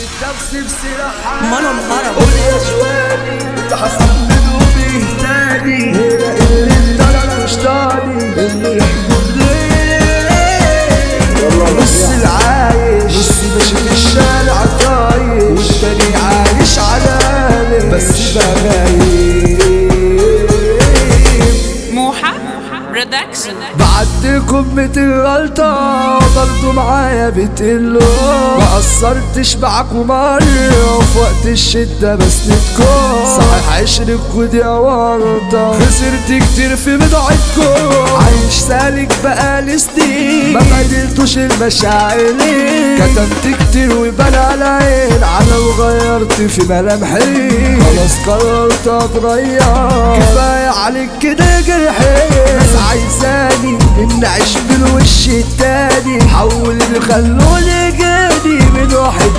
نفسي بسلاحها مانا محرم. قول يا جواني انت هصمد وبيهتاني هنا اللي انت مش تاني اللي يحكم ليه نص العايش نص ماشي في الشارع طايش والتاني عايش علامة بس بقى غايب موحة برودكشن بعدكم ميتين غلطة برضو معايا بتقلوا ما قصرتش معاكم مرة وفي وقت الشدة بسندكم صحيح عشرك ودي ورطة خسرت كتير في بضاعتكم عايش سالك بقالي سنين ما بدلتوش المشاعرين كتمت كتير وبان على عين على وغيرت في ملامحي خلاص قررت اتغير كفاية عليك كده جرحي ناس عايزاني ان اعيش بالوش التاني حول اللي خلوني جاني من واحد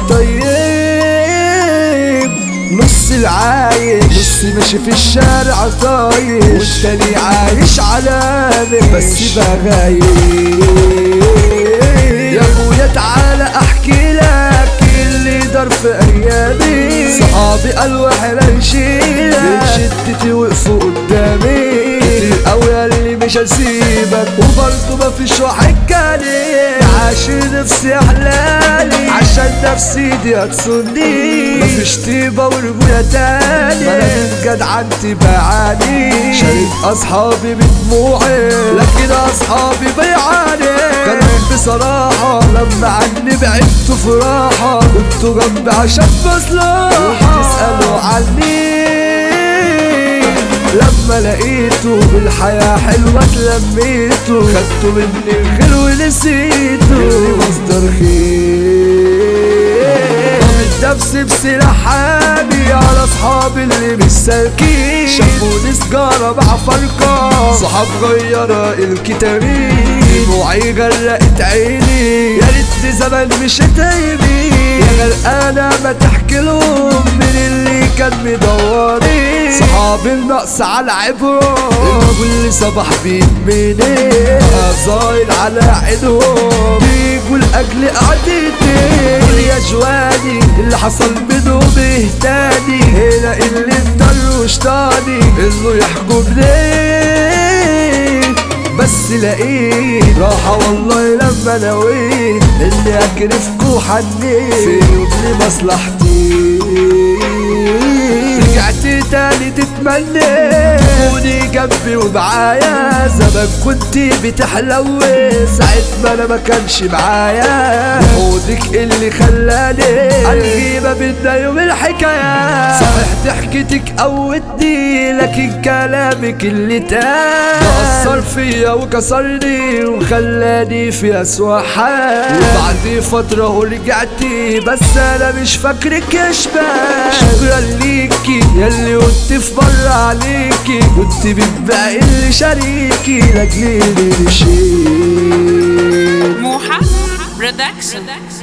طيب نص العايش نص ماشي في الشارع طايش والتاني عايش علامة بس بقى غايب يا ابويا تعالى احكي لك اللي دار في ايامي صحابي قالوا احنا نشيلك بشدتي وقفوا قدامي كتير قوي اللي مش هسيبك وبرضه مفيش واحد جالي عاشر نفسي احلالي عشان نفسي دي هتصني مفيش طيبة ورجولة تاني ما انا من جدعنتي بعاني شارك اصحابي بدموعي لكن اصحابي بيعاني كلام بصراحة لما عني بعدتوا في راحة كنتوا جنبي عشان مصلحة تسألوا عني لما لقيته بالحياة حلوة اتلميته خدته مني الخير ونسيته اللي مصدر خير ضامن نفسي بسلاح حامي على اصحابي اللي مش سالكين شافوني سجارة مع فرقة صحاب غيرة الكتابين دموعي غرقت عيني يا ريتني زمان مش تايبي يا غرقانة ما تحكي لهم من اللي كان مدوري صحابي النقص على عبرهم واللي صباح بيدمني ظاهر على عينهم بيجوا لاجل قعدتي قول يا جواني اللي حصل بينه بيهتاني هنا اللي انضر تاني انه يحكم ليه بس لقيت راحة والله لما نويت اني اكرفكوا حنيت في يوم لمصلحتي رجعت تاني تتمنى تكوني جنبي ومعايا زمان كنت بتحلوي ساعة ما انا ما كانش معايا وحودك اللي خلاني الغي ما بينا يوم الحكاية صحيح ضحكتك قوتني لكن كلامك اللي تاه أثر فيا وكسرني وخلاني في أسوأ حال وبعد فترة ورجعتي بس أنا مش فاكرك يا شباب شكرا ليكي ياللي كنت في بره عليكي كنت بتبقى اللي شريكي لاجلي اللي شيء موحة برودكشن